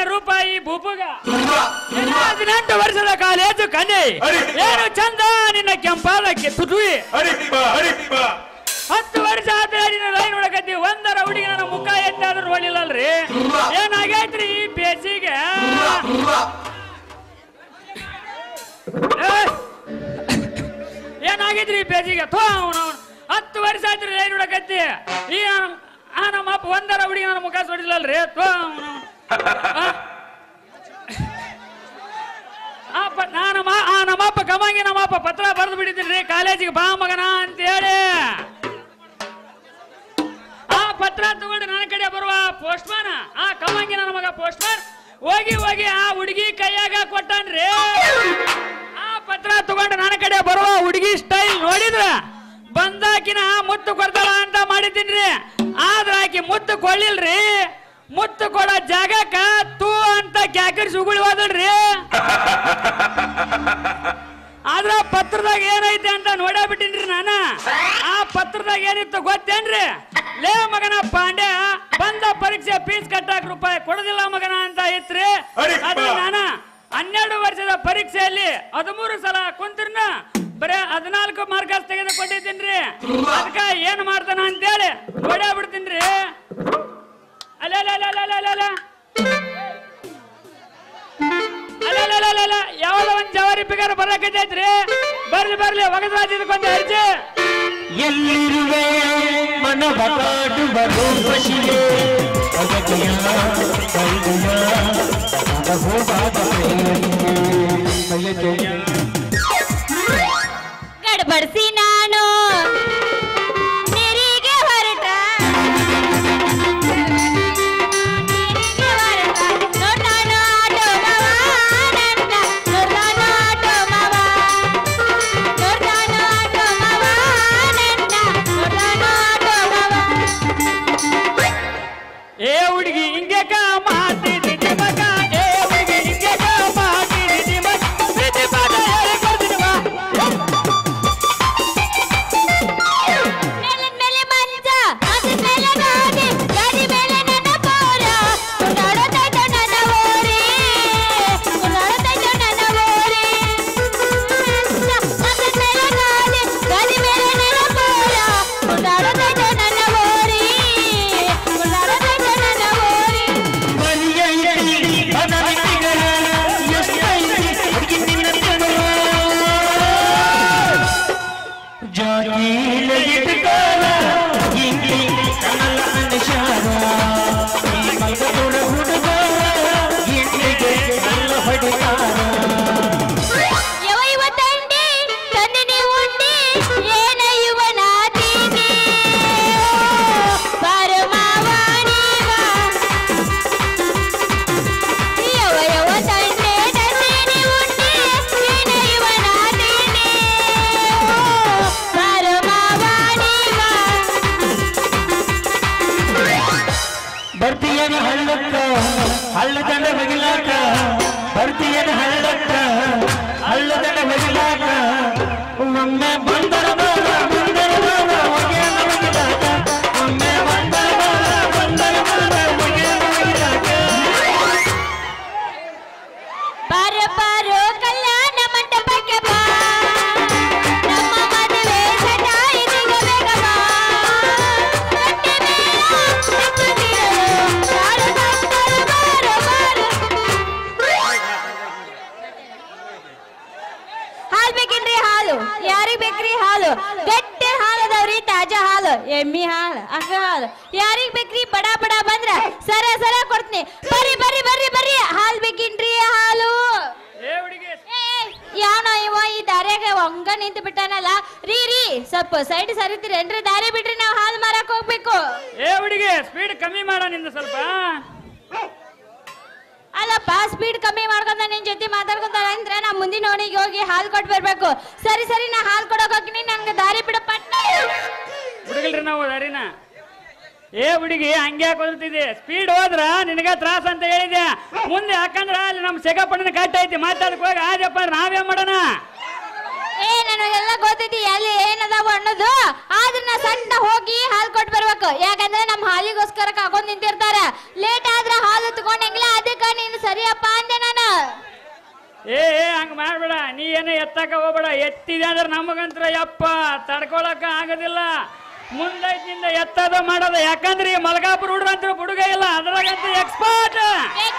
ರೂಪಾಯಿ ಭೂಪುಗ ಏನ ಹದಿನೆಂಟು ವರ್ಷದ ಕಾಲೇಜು ಕನ್ಯೆ ಏನು ಚಂದ ನಿನ್ನ ಕೆಂಪಾದ ತುಟುವಿ ಹತ್ತು ವರ್ಷ ಆದ್ರೆ ನಿನ್ನ ಲೈನ್ ಒಳಗದ್ದಿ ಒಂದರ ಹುಡುಗಿ ನನ್ನ ಮುಖ ಎತ್ತಾದ್ರೂ ನೋಡಿಲ್ಲಲ್ರಿ ಏನಾಗೈತ್ರಿ ಈ ಬೇಸಿಗೆ ಏ, ಏನಾಗೈತ್ರಿ ಈ ಬೇಸಿಗೆ ಥೋ ಅವನು ಹತ್ತು ವರ್ಷ ಆಯ್ತ್ರಿ ಲೈನ್ ಒಳಗದ್ದಿ ಈ ಆ- ಆ ನಮ್ಮ ಅಪ್ಪ ಒಂದರ ಹುಡುಗಿ ನನ್ನ ಮುಖ ನೋಡಿಲ್ಲಲ್ರಿ ಥೋ ಅವನು ಅಪ್ಪ ನಾನು ಮಾ- ಆ ನಮ್ಮಪ್ಪ ಕಮಾಂಗಿ ನಮ್ಮಪ್ಪ ಪತ್ರ ಬರೆದು ಬಿಟ್ಟಿದ್ದೀನಿ ಕಾಲೇಜಿಗೆ ಬಾ ಮಗನ ಅಂತ ಹೇಳಿ ಆ ಪತ್ರ ತಗೊಂಡು ನನ್ನ ಕಡೆ ಬರುವ ಪೋಸ್ಟ್ಮ್ಯಾನ್ ಆ ಕಮಾಂಗಿ ನನ್ನ ಮಗ ಪೋಸ್ಟ್ಮ್ಯಾನ್ ಹೋಗಿ ಹೋಗಿ ಆ ಹುಡುಗಿ ಕೈಯಾಗ ಕೊಟ್ಟಾನ್ರಿ ಆ ಪತ್ರ ತಗೊಂಡು ನನ್ನ ಕಡೆ ಬರುವ ಹುಡುಗಿ ಸ್ಟೈಲ್ ನೋಡಿದ್ರ ಬಂದಾಕಿನ ಮುತ್ತು ಕೊಡ್ತಾಳ ಅಂತ ಮಾಡಿದ್ದೀನ್ರಿ ಆದ್ರ ಆಕಿ ಮುತ್ತು ಕೊಳ್ಳಿಲ್ರಿ ಮುತ್ತು ಕೊಡೋ ಜಾಗಕ್ಕ ತೂ ಅಂತ ಕ್ಯಾಕರಿಸಿ ಉಗುಳಿ ಹೋದಳ್ರಿ ಆದ್ರ ಪತ್ರದಾಗ ಏನೈತೆ ಅಂತ ನೋಡೇ ಬಿಟ್ಟಿನ್ರಿ ನಾನ ಆ ಪತ್ರದಾಗ ಏನಿತ್ತು ಗೊತ್ತೇನ್ರಿ ಲೇ ಮಗನ ಪಾಂಡ್ಯ ಬಂದ ಪರೀಕ್ಷೆ ಫೀಸ್ ಕಟ್ಟಾಕ ರೂಪಾಯಿ ಕೊಡೋದಿಲ್ಲ ಮಗನ ಅಂತ ಐತ್ರಿ ಅಡಿಪ್ಪ. ಅದು ನಾನ ಹನ್ನೆರಡು ವರ್ಷದ ಪರೀಕ್ಷೆಯಲ್ಲಿ ಹದಿಮೂರು ಸಲ ಕುಂತಿರ್ನ ಬರೇ ಹದಿನಾಲ್ಕು ಮಾರ್ಕಸ್ ತೆಗೆದುಕೊಂಡಿದ್ದೀನ್ರಿ ಅದಕ್ಕ ಏನ್ ಮಾಡ್ತಾನ ಅಂತೇಳಿ ನೋಡೇ ಬಿಡ್ತೀನ್ರಿ ಅಲ್ಲ ಅಲ್ಲ ಅಲ್ಲ ಅಲ್ಲ ಅಲ್ಲ ಅಲ್ಲ ಅಲ್ಲ ಯಾವ್ದೋ ಒಂದ್ ಜವಾರಿ ಪಿಗರ್ ಬರಕೈತೈತ್ರಿ ಬರ್ಲಿ ಬರ್ಲಿ ಒಗದ್ರಾಜ್ ಇದಕ್ಕೊಂದು ಅರ್ಜಿ ಎಲ್ಲಿರುವೆ ಮನವ ಕಾಡುವ ರೂಪಶಿಲೆ ಅಗತಿಯ ಕೈಗುಯ ಹೋಗಾದ ಪ್ರೇಮಿಗೆ ಗಡ್ಬಡಿಸಿ ನಾನು ನೆರಿಗೆ ಹೊರಟ ನೆರಿಗೆ ಹೊರಟ ನೋಡ್ತಾನೋ ಆಟೋ ಮಾವ ನನ್ನ ನೋಡ್ತಾನೋ ಆಟೋ ಮಾವ ನೋಡ್ತಾನೋ ಆಟೋ ಮಾವ ನನ್ನ ನೋಡ್ತಾನೋ ಆಟೋ ಮಾವ ಏ ಹುಡುಗಿ ಹಿಂಗೆ ಮಾಡ್ತಿದ್ದಿ ಮಗ ಏ ಹುಡುಗಿ ಹಿಂಗೆ ಮಾಡ್ತಿದ್ದಿ ಮಗ ಪ್ರೀತಿ ಪಾಠ ಹೇಳಿಕೊಡ್ತೀನಿ ಬಾ. ಮೇಲಿನ ಮೇಲೆ ಮಂಚ ಅದ್ರ ಮೇಲೆ ಗಾಡಿ ಗಾಡಿ ಮೇಲೆ ನನ್ನ ಪೋರ ಕುಂಡಾಡುತ್ತೈತ ನನ್ನ ಓರಿ ಕುಂಡಾಡುತ್ತೈತ ನನ್ನ ಓರಿ ಅದ್ರ ಮೇಲೆ ಗಾಡಿ ಗಾಡಿ ಮೇಲೆ ನನ್ನ ಪೋರ ಕುಂಡಾಡುತ್ತೈತ ನನ್ನ ಓರಿ ಕುಂಡಾಡುತ್ತೈತ ನನ್ನ ಓರಿ ಮರಿಯೈತಿ ಬದಲಿಗಳ ಎಷ್ಟೈತಿ ಹುಡುಗಿ ನಿನ್ನ ತೆಗಳು ಜಾಗೀಲ ಇಟ್ಟಾರ ಇಲ್ಲಿ ಕಮಲ ಅನುಷಾರ ಈ ಮಲ್ಗದೊಳ ಹುಡುಗಾರ ಇಂಡಿಗೆ ಕಲ್ಲ ಹೊಡಿತಾರ ಯವ ಇವ ತಂಡಿ ತಂದಿನಿ ಉಂಡಿ ಏನ ಇವ ನಾತಿಗೆ ಬಾರು ಮಾವಾಣಿವ ಯವ ಯವ ತಂಡೆ ತಂದಿನಿ ಉಂಡಿ ಏನ ಇವ ನಾತಿಗೆ ಬಾರು ಮಾವಾಣಿವ ಬರ್ತೀಯನ ಹಳ್ಳಕ್ಕ ಹಳ್ಳದಂಡ ಬಗಿಲಾಕ ಬರ್ತೀಯನ ಹಳ್ಳಕ್ಕ ಹಳ್ಳದಂಡ ಬಗಿಲಾಕ ಒಮ್ಮೆ ಬಂದರ ಬಾರ ಬಂದರ ಬಾರ ಒಗೆಯನ ಬಗಿಲಾಕ ಒಮ್ಮೆ ಬಂದರ ಬಾರ ಬಂದರ ಬಾರ ಒಗೆಯನ ಬಗಿಲಾಕ ಬಾರು ಬಾರು ಕಲ್ಯಾಣ ಮಂಟಪಕ್ಕೆ ಬಾ ನಮ್ಮ ಮದುವೆ ಸಟ ಇದೀಗ ಬೇಗ ಬಾ ಗಟ್ಟಿ ಮೇಳ ನೆಮ್ಮದಿರಲು ಬಾರು ಭಕ್ತರು ಬಾರು ಬಾರು ಹಾಲ್ ಬೇಕೇನ್ರಿ ಹಾಲು ಯಾರಿಗ್ ಬೇಕ್ರಿ ಹಾಲು ಗಟ್ಟಿ ಹಾಲು ಅದಾವ್ರಿ ತಾಜಾ ಹಾಲು ಎಮ್ಮಿ ಹಾಲು ಅಕ್ಕ ಹಾಲು ಯಾರಿಗ್ ಬೇಕ್ರಿ ಬಡ ಬಡ ಬಂದ್ರ ಸರ ಸರ ಕೊಡ್ತೀನಿ ಬರ್ರಿ ಬರ್ರಿ ಬರ್ರಿ ಬರ್ರಿ ಹಾಲ್ ಬೇಕೇನ್ರಿ ಹಾಲು ಏ ಹುಡುಗಿ ಯಾವನ ಇವ ಈ ದಾರ್ಯಾಗ ಒಂಗ ನಿಂತು ಬಿಟ್ಟಾನಲ್ಲ ರೀ ರೀ ಸ್ವಲ್ಪ ಸೈಡ್ ಸರಿತೀರೇನ್ರಿ ದಾರಿ ಬಿಡ್ರಿ ನಾವು ಹಾಲು ಮಾರಕ್ ಹೋಗ್ಬೇಕು ಏ ಹುಡುಗಿ ಸ್ಪೀಡ್ ಕಮ್ಮಿ ಮಾಡ ನಿಂದ ಸ್ವಲ್ಪ ಅಲ್ಲಪ್ಪ ಸ್ಪೀಡ್ ಕಮ್ಮಿ ಮಾಡ್ಕೊಂಡ ನಿನ್ ಜೊತೆ ಮಾತಾಡ್ಕೊಂತ ಅಂದ್ರೆ ನಾ ಮುಂದಿನ ಓಣಿಗೆ ಹೋಗಿ ಹಾಲು ಕೊಟ್ಟು ಬರ್ಬೇಕು ಸರಿ ಸರಿ ನಾ ಹಾಲು ಕೊಡೋಕ್ ಹೋಗ್ತೀನಿ ನನ್ಗೆ ದಾರಿ ಬಿಡ ಪಟ್ಟ ಹುಡುಗಲ್ರಿ ನಾವು ದಾರಿನ ಏ ಹುಡುಗಿ ಹಂಗೆ ಕುದುರ್ತಿದೆ ಸ್ಪೀಡ್ ಹೋದ್ರ ನಿನಗ ತ್ರಾಸ ಅಂತ ಹೇಳಿದೆ ಮುಂದೆ ಯಾಕಂದ್ರ ಅಲ್ಲಿ ನಮ್ ಸೆಗಪ್ಪಣ್ಣನ ಕಟ್ಟ ಐತಿ ಮಾತಾಡಕ್ ಹೋಗಿ ಆದ್ಯಪ್ಪ ನಾವೇನ್ ಮಾಡೋಣ ಏ ನನಗೆಲ್ಲ ಗೊತ್ತೈತಿ ಎಲ್ಲಿ ಏನದಾವ ಅನ್ನೋದು ಆದ್ರೆ ನಾ ಸಣ್ಣ ಹೋಗಿ ಹಾಲು ಕೊಟ್ಟು ಬರ್ಬೇಕು ಯಾಕಂದ್ರೆ ನಮ್ಮ ಹಾಲಿಗೋಸ್ಕರ ಕಾಕೊಂಡ್ ನಿಂತಿರ್ತಾರ ಲೇಟ್ ಆದ್ರೆ ಹಾಲು ತಗೊಂಡಂಗಿಲ್ಲ ಅದಕ್ಕೆ ನೀನು ಸರಿಯಪ್ಪ ಅಂದೆ ನಾನು ಏ ಏ ಹಂಗ ಮಾಡ್ಬೇಡ ನೀ ಏನು ಎತ್ತಕ ಹೋಗ್ಬೇಡ ಎತ್ತಿದೆ ಅಂದ್ರೆ ನಮಗಂತ್ರ ಯಪ್ಪ ತಡ್ಕೊಳಕ ಆಗೋದಿಲ್ಲ ಮುಂದೈತಿಂದ ಎತ್ತದ ಮಾಡೋದು ಯಾಕಂದ್ರೆ ಈ ಮಲಗಾಪುರ ಹುಡುಗ ಅಂತ ಹುಡುಗ ಇಲ್ಲ ಅದ್ರಾಗಂತ ಎಕ್ಸ್ಪರ್ಟ್ ಏ